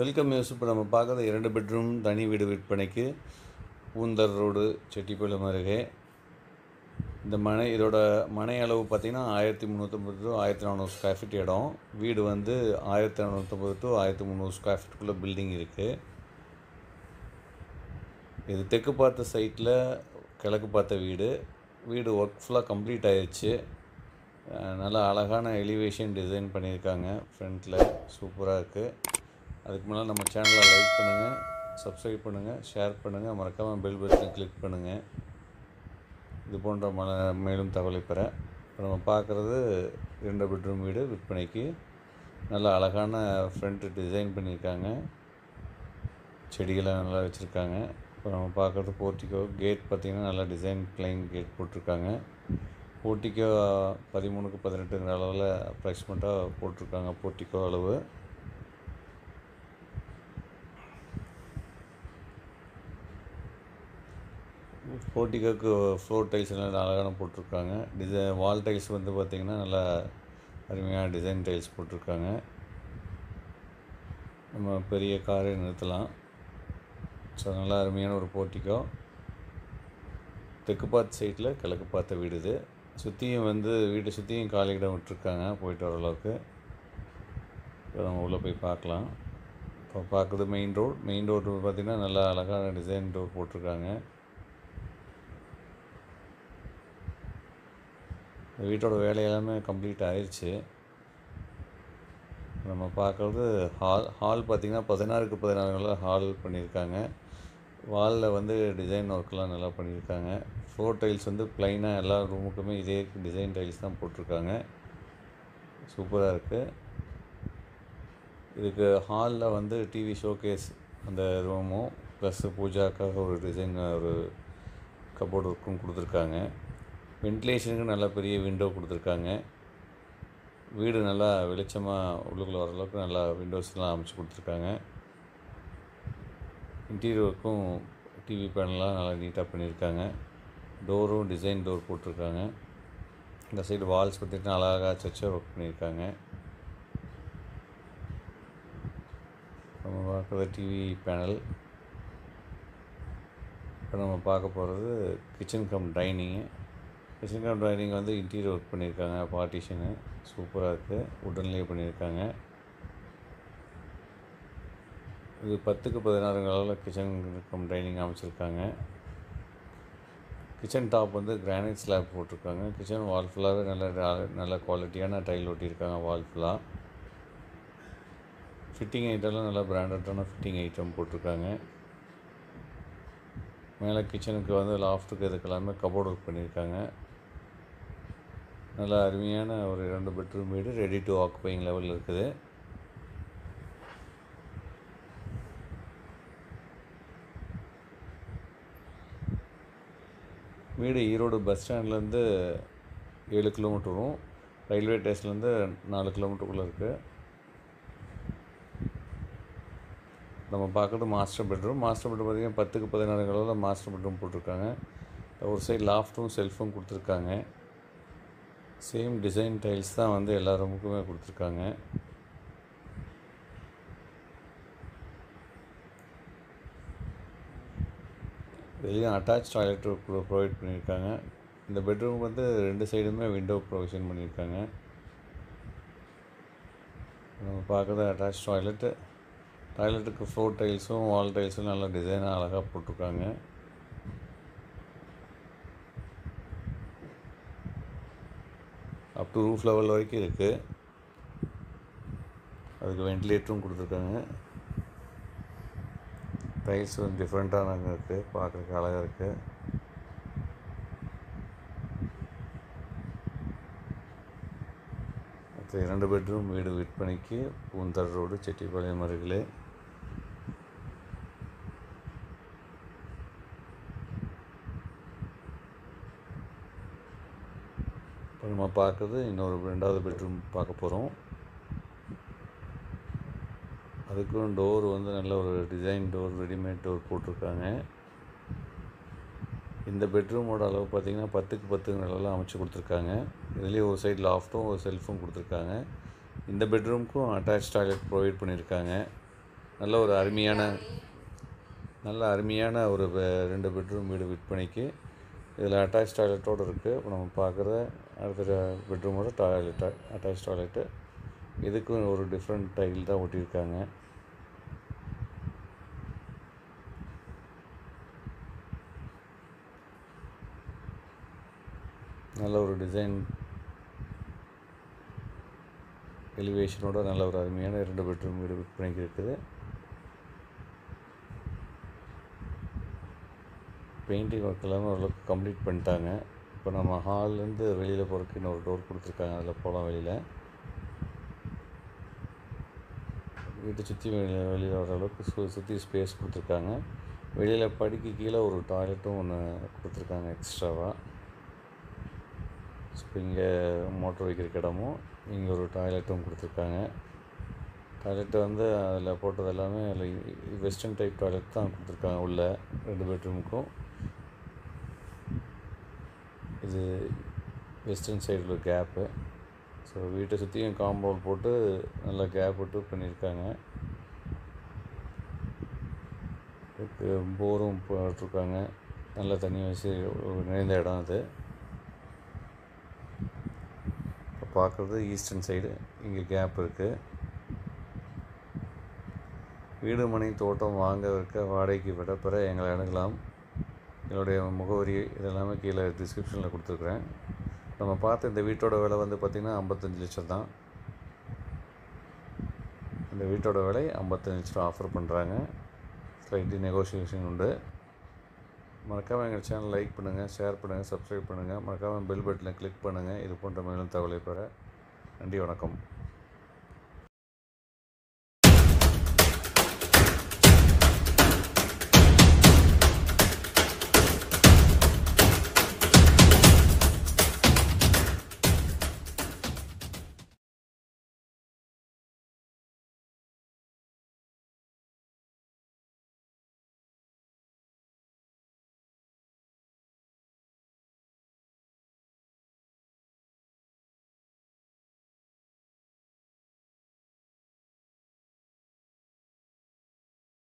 welcome news இப்போ நம்ம பார்க்குறது இரண்டு பெட்ரூம் தனி வீடு விற்பனைக்கு பூந்தர் ரோடு செட்டிப்பாளையம் அருகே இந்த மனை இதோட மனை அளவு பார்த்திங்கன்னா ஆயிரத்தி முந்நூற்றம்பது டு ஆயிரத்தி நானூறு ஸ்கொயர் ஃபீட் இடம் வீடு வந்து ஆயிரத்தி நானூற்றம்பது டு ஆயிரத்தி முந்நூறு ஸ்கொயர் ஃபீட்டுக்குள்ளே பில்டிங் இருக்குது இது தெற்கு பார்த்த சைட்டில் கிழக்கு பார்த்த வீடு வீடு ஒர்க் ஃபுல்லாக கம்ப்ளீட் ஆயிடுச்சு அஹ் நல்லா அழகான எலிவேஷன் டிசைன் பண்ணியிருக்காங்க ஃப்ரண்ட்டில் சூப்பராக இருக்குது அதுக்கு முன்னால் நம்ம சேனலை லைக் பண்ணுங்கள் சப்ஸ்கிரைப் பண்ணுங்கள் ஷேர் பண்ணுங்கள் மறக்காமல் பெல் பட்டனை கிளிக் பண்ணுங்கள் இது போன்ற மல மேலும் தகவலை பெற இப்போ நம்ம பார்க்குறது இரண்டு பெட்ரூம் வீடு விற்பனைக்கு நல்ல அழகான ஃப்ரண்ட் டிசைன் பண்ணியிருக்காங்க செடிகளை நல்லா வச்சுருக்காங்க இப்போ நம்ம பார்க்குறது போர்ட்டிக்கோ கேட் பார்த்திங்கன்னா நல்லா டிசைன் பிளைன் கேட் போட்டிருக்காங்க போர்ட்டிக்கோ பதிமூணுக்கு பதினெட்டுங்கிற அளவில் அப்ராக்சிமேட்டாக போட்டிருக்காங்க போர்ட்டிக்கோ அளவு போர்ட்டிக்கோக்கு ஃப்ளோர் டைல்ஸ் எல்லாம் அழகான போட்டிருக்காங்க டிசை வால் டைல்ஸ் வந்து பார்த்திங்கன்னா நல்லா அருமையான டிசைன் டைல்ஸ் போட்டிருக்காங்க நம்ம பெரிய காரை நிறுத்தலாம் ஸோ நல்லா அருமையான ஒரு போர்ட்டிக்கோ தெற்கு பார்த்த சைட்டில் கிழக்கு பார்த்த வீடு இது சுற்றியும் வந்து வீட்டை சுற்றியும் காலி இடம் விட்டுருக்காங்க போயிட்டு வர அளவுக்கு இப்போ நம்ம உள்ளே போய் பார்க்கலாம் இப்போ பார்க்குறது மெயின் ரோட் மெயின் ரோடு பார்த்திங்கன்னா நல்லா அழகான டிசைன் டோர் போட்டிருக்காங்க இந்த வீட்டோட வேலை எல்லாமே கம்ப்ளீட் ஆயிடுச்சு நம்ம பார்க்குறது ஹால் ஹால் பார்த்திங்கன்னா பதினாறுக்கு பதினாறுல ஹால் பண்ணியிருக்காங்க வாலில் வந்து டிசைன் ஒர்க்லாம் நல்லா பண்ணியிருக்காங்க ஃப்ளோர் டைல்ஸ் வந்து ப்ளைனாக எல்லா ரூமுக்குமே இதே டிசைன் டைல்ஸ் தான் போட்டிருக்காங்க சூப்பராக இருக்குது இதுக்கு ஹாலில் வந்து டிவி ஷோகேஸ் அந்த ரூமும் ப்ளஸ் பூஜாக்காக ஒரு டிசைன் ஒரு கபோர்டு ஒர்க்கும் கொடுத்துருக்காங்க வென்டிலேஷனுக்கு நல்ல பெரிய விண்டோ கொடுத்துருக்காங்க வீடு நல்லா வெளிச்சமாக உள்ளுக்குள்ளே வர அளவுக்கு நல்லா விண்டோஸ்லாம் அமைச்சு கொடுத்துருக்காங்க இன்டீரியர் ஒர்க்கும் டிவி பேனல்லாம் நல்லா நீட்டாக பண்ணியிருக்காங்க டோரும் டிசைன் டோர் போட்டிருக்காங்க இந்த சைடு வால்ஸ் பார்த்திங்கன்னா அழகாக சச்சாக ஒர்க் பண்ணியிருக்காங்க நம்ம பார்க்குறது டிவி பேனல் இப்போ நம்ம பார்க்க போகிறது kitchen cum dining kitchen cum dining வந்து இன்டீரியர் ஒர்க் பண்ணியிருக்காங்க பார்ட்டிஷனு சூப்பராக இருக்குது உடன்லேயே பண்ணியிருக்காங்க இது பத்துக்கு பதினாறுங்க அளவில் கிச்சன் கம் டைனிங் அமைச்சிருக்காங்க கிச்சன் டாப் வந்து கிரானைட் ஸ்லாப் போட்டிருக்காங்க கிச்சன் வால் ஃபுல்லாகவே நல்ல நல்ல குவாலிட்டியான டைல் ஒட்டியிருக்காங்க வால் ஃபுல்லாக ஃபிட்டிங் ஐட்டம்லாம் நல்லா பிராண்டடான ஃபிட்டிங் ஐட்டம் போட்டிருக்காங்க மேலே கிச்சனுக்கு வந்து லாஃப்ட்டுக்கு இதுக்கு எல்லாமே கபோர்ட் ஒர்க் பண்ணியிருக்காங்க நல்லா அருமையான ஒரு ரெண்டு பெட்ரூம் வீடு ரெடி டு ஆக்குபைங் லெவலில் இருக்குது வீடு ஈரோடு பஸ் ஸ்டாண்ட்லேருந்து ஏழு கிலோமீட்டர் வரும் ரயில்வே ஸ்டேஷன்லேருந்து நாலு கிலோமீட்டருக்குள்ளே இருக்குது நம்ம பார்க்குறது மாஸ்டர் பெட்ரூம் மாஸ்டர் பெட்ரூம் பார்த்திங்கன்னா பத்துக்கு பதினாறு அளவில் மாஸ்டர் பெட்ரூம் போட்டிருக்காங்க ஒரு சைடு லாஃப்ட்டும் செல்ஃபும் கொடுத்துருக்காங்க சேம் டிசைன் டைல்ஸ் தான் வந்து எல்லா ரூமுக்குமே கொடுத்துருக்காங்க வெளியே அட்டாச் டாய்லெட் ப்ரொவைட் பண்ணியிருக்காங்க இந்த பெட்ரூம் வந்து ரெண்டு சைடுமே விண்டோ ப்ரொவிஷன் பண்ணியிருக்காங்க நம்ம பார்க்குறது அட்டாச் டாய்லெட்டு டாய்லெட்டுக்கு ஃப்ளோர் டைல்ஸும் வால் டைல்ஸும் நல்லா டிசைனாக அழகாக போட்டிருக்காங்க அப் டு ரூஃப் லெவல் வரைக்கும் இருக்குது அதுக்கு வென்டிலேட்டரும் கொடுத்துருக்காங்க டைல்ஸ் வந்து டிஃப்ரெண்ட்டான இருக்குது பார்க்குறதுக்கு அழகாக இருக்குது அடுத்து இரண்டு பெட்ரூம் வீடு விற்பனைக்கு பூந்தர் ரோடு செட்டிப்பாளையம் அருகிலே இப்போ நம்ம பார்க்குறது இன்னொரு ரெண்டாவது பெட்ரூம் பார்க்க போகிறோம் அதுக்கும் டோர் வந்து நல்ல ஒரு டிசைன் டோர் ரெடிமேட் டோர் போட்டிருக்காங்க இந்த பெட்ரூமோட அளவு பார்த்திங்கன்னா பத்துக்கு பத்துங்கிற அளவில் அமைச்சு கொடுத்துருக்காங்க இதுலேயே ஒரு சைடு லாஃப்ட்டும் ஒரு செல்ஃபும் கொடுத்துருக்காங்க இந்த பெட்ரூமுக்கும் அட்டாச் டாய்லெட் ப்ரொவைட் பண்ணியிருக்காங்க நல்ல ஒரு அருமையான நல்ல அருமையான ஒரு பெ- ரெண்டு பெட்ரூம் வீடு விற்பனைக்கு இதில் அட்டாச் டாய்லெட்டோடு இருக்குது இப்போ நம்ம பார்க்குற அடுத்த பெட்ரூமோட டாய்லெட் அட்டாச் டாய்லெட்டு இதுக்கும் ஒரு டிஃப்ரெண்ட் டைல் தான் ஒட்டியிருக்காங்க நல்ல ஒரு டிசைன் எலிவேஷனோட நல்ல ஒரு அருமையான ரெண்டு பெட்ரூம் வீடு விற்பனைக்கு இருக்குது பெயிண்டிங் ஒர்க் எல்லாமே ஓரளவுக்கு கம்ப்ளீட் பண்ணிட்டாங்க இப்போ நம்ம ஹால்லேருந்து வெளியில் போகிறதுக்கு இன்னொரு டோர் கொடுத்துருக்காங்க அதில் போகலாம் வெளியில் வீட்டை சுற்றி வெளியில் வெளியில் வர அளவுக்கு சு சுற்றி ஸ்பேஸ் கொடுத்துருக்காங்க வெளியில் படிக்கு கீழே ஒரு டாய்லெட்டும் ஒன்று கொடுத்துருக்காங்க எக்ஸ்ட்ராவாக இப்போ இங்கே மோட்டர் வைக்கிறக்கு இடமும் இங்கே ஒரு டாய்லெட்டும் கொடுத்துருக்காங்க டாய்லெட்டு வந்து அதில் போட்டது எல்லாமே அதில் வெஸ்டர்ன் டைப் டாய்லெட் தான் கொடுத்துருக்காங்க உள்ள ரெண்டு பெட்ரூமுக்கும் இது வெஸ்டர்ன் சைடில் ஒரு கேப்பு ஸோ வீட்டை சுற்றியும் காம்பவுண்ட் போட்டு நல்லா கேப் விட்டு பண்ணியிருக்காங்க இதுக்கு போரும் போட்டிருக்காங்க நல்ல தண்ணி வச்சு நிறைந்த இடம் அது இப்போ பார்க்குறது ஈஸ்டர்ன் சைடு இங்கே கேப் இருக்குது வீடு மனை தோட்டம் வாங்க இருக்க வாடகைக்கு விட பெற எங்களை அணுகலாம் என்னுடைய முகவரி இதெல்லாமே கீழே டிஸ்கிரிப்ஷனில் கொடுத்துருக்குறேன் நம்ம பார்த்த இந்த வீட்டோட விலை வந்து பார்த்திங்கன்னா ஐம்பத்தஞ்சு லட்சம் தான் இந்த வீட்டோட விலை ஐம்பத்தஞ்சு லட்சம் ஆஃபர் பண்ணுறாங்க ஸ்லைட்லி நெகோஷியேஷன் உண்டு மறக்காமல் எங்கள் சேனல் லைக் பண்ணுங்கள் ஷேர் பண்ணுங்கள் சப்ஸ்கிரைப் பண்ணுங்கள் மறக்காமல் பெல் பட்டனை கிளிக் பண்ணுங்கள் இது போன்ற மேலும் தகவலை பெற நன்றி வணக்கம்